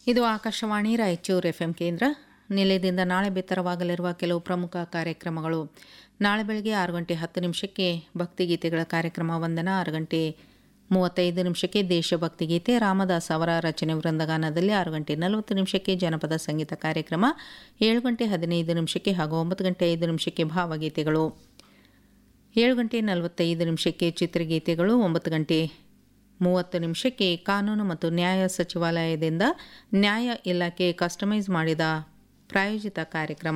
ಇದು Akashvani Raichur F M ಕೇಂದ್ರ ನಿಲಯದಿಂದ ನಾಳೆ ಬಿತ್ತರವಾಗಲಿರುವ ಕೆಲವು ಪ್ರಮುಖ ಕಾರ್ಯಕ್ರಮಗಳು ನಾಳೆ ಬೆಳಗ್ಗೆ ಆರು ಗಂಟೆ ಹತ್ತು ನಿಮಿಷಕ್ಕೆ ಭಕ್ತಿಗೀತೆಗಳ ಕಾರ್ಯಕ್ರಮ ವಂದನ ಆರು ಗಂಟೆ ಮೂವತ್ತೈದು ನಿಮಿಷಕ್ಕೆ ದೇಶಭಕ್ತಿ ಗೀತೆ ರಾಮದಾಸ್ ಅವರ ರಚನೆ ವೃಂದಗಾನದಲ್ಲಿ ಆರು ಗಂಟೆ ನಲವತ್ತು ನಿಮಿಷಕ್ಕೆ ಜನಪದ ಸಂಗೀತ ಕಾರ್ಯಕ್ರಮ ಏಳು ಗಂಟೆ ಹದಿನೈದು ನಿಮಿಷಕ್ಕೆ ಹಾಗೂ ಒಂಬತ್ತು ಗಂಟೆ ಐದು ನಿಮಿಷಕ್ಕೆ ಭಾವಗೀತೆಗಳು ಏಳು ಗಂಟೆ ನಲವತ್ತೈದು ನಿಮಿಷಕ್ಕೆ ಚಿತ್ರಗೀತೆಗಳು ಒಂಬತ್ತು ಗಂಟೆ ಮೂವತ್ತು ನಿಮಿಷಕ್ಕೆ ಕಾನೂನು ಮತ್ತು ನ್ಯಾಯ ಸಚಿವಾಲಯದಿಂದ ನ್ಯಾಯ ಇಲಾಖೆ ಕಸ್ಟಮೈಸ್ ಮಾಡಿದ ಪ್ರಾಯೋಜಿತ ಕಾರ್ಯಕ್ರಮ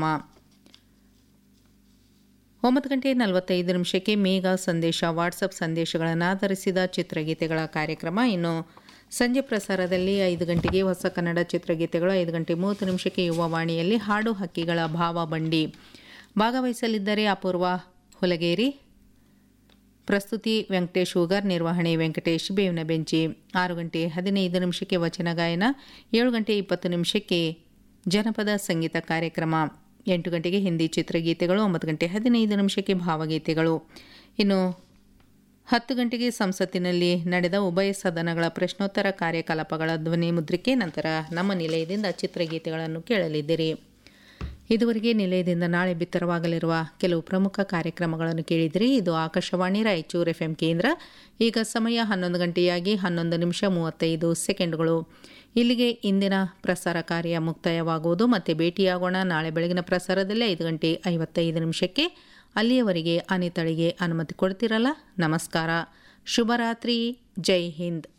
ಒಂಬತ್ತು ಗಂಟೆ ನಲವತ್ತೈದು ನಿಮಿಷಕ್ಕೆ ಮೇಘ ಸಂದೇಶ ವಾಟ್ಸಪ್ ಸಂದೇಶಗಳನ್ನು ಆಧರಿಸಿದ ಚಿತ್ರಗೀತೆಗಳ ಕಾರ್ಯಕ್ರಮ ಇನ್ನು ಸಂಜೆ ಪ್ರಸಾರದಲ್ಲಿ ಐದು ಗಂಟೆಗೆ ಹೊಸ ಕನ್ನಡ ಚಿತ್ರಗೀತೆಗಳು ಐದು ಗಂಟೆ ಮೂವತ್ತು ನಿಮಿಷಕ್ಕೆ ಯುವವಾಣಿಯಲ್ಲಿ ಹಾಡು ಹಕ್ಕಿಗಳ ಭಾವ ಬಂಡಿ ಭಾಗವಹಿಸಲಿದ್ದರೆ ಅಪೂರ್ವ ಹುಲಗೇರಿ ಪ್ರಸ್ತುತಿ ವೆಂಕಟೇಶ್ ಹೂಗರ್ ನಿರ್ವಹಣೆ ವೆಂಕಟೇಶ್ ಬೇವಿನ ಬೆಂಚಿ ಆರು ಗಂಟೆ ಹದಿನೈದು ನಿಮಿಷಕ್ಕೆ ವಚನ ಗಾಯನ ಏಳು ಗಂಟೆ ಇಪ್ಪತ್ತು ನಿಮಿಷಕ್ಕೆ ಜನಪದ ಸಂಗೀತ ಕಾರ್ಯಕ್ರಮ ಎಂಟು ಗಂಟೆಗೆ ಹಿಂದಿ ಚಿತ್ರಗೀತೆಗಳು ಒಂಬತ್ತು ಗಂಟೆ ಹದಿನೈದು ನಿಮಿಷಕ್ಕೆ ಭಾವಗೀತೆಗಳು ಇನ್ನು ಹತ್ತು ಗಂಟೆಗೆ ಸಂಸತ್ತಿನಲ್ಲಿ ನಡೆದ ಉಭಯ ಸದನಗಳ ಪ್ರಶ್ನೋತ್ತರ ಕಾರ್ಯಕಲಾಪಗಳ ಧ್ವನಿ ಮುದ್ರಿಕೆ ನಂತರ ನಮ್ಮ ನಿಲಯದಿಂದ ಚಿತ್ರಗೀತೆಗಳನ್ನು ಕೇಳಲಿದ್ದೀರಿ ಇದುವರೆಗೆ ನಿಲಯದಿಂದ ನಾಳೆ ಬಿತ್ತರವಾಗಲಿರುವ ಕೆಲವು ಪ್ರಮುಖ ಕಾರ್ಯಕ್ರಮಗಳನ್ನು ಕೇಳಿದಿರಿ ಇದು ಆಕಾಶವಾಣಿ ರಾಯಚೂರು ಎಫ್ ಎಂ ಕೇಂದ್ರ ಈಗ ಸಮಯ ಹನ್ನೊಂದು ಗಂಟೆಯಾಗಿ ಹನ್ನೊಂದು ನಿಮಿಷ ಮೂವತ್ತೈದು ಸೆಕೆಂಡ್ಗಳು ಇಲ್ಲಿಗೆ ಇಂದಿನ ಪ್ರಸಾರ ಕಾರ್ಯ ಮುಕ್ತಾಯವಾಗುವುದು ಮತ್ತೆ ಭೇಟಿಯಾಗೋಣ ನಾಳೆ ಬೆಳಗಿನ ಪ್ರಸಾರದಲ್ಲಿ ಐದು ಗಂಟೆ ಐವತ್ತೈದು ನಿಮಿಷಕ್ಕೆ ಅಲ್ಲಿಯವರೆಗೆ ಅನಿತಳಿಗೆ ಅನುಮತಿ ಕೊಡ್ತಿರಲ್ಲ ನಮಸ್ಕಾರ ಶುಭರಾತ್ರಿ ಜೈ ಹಿಂದ್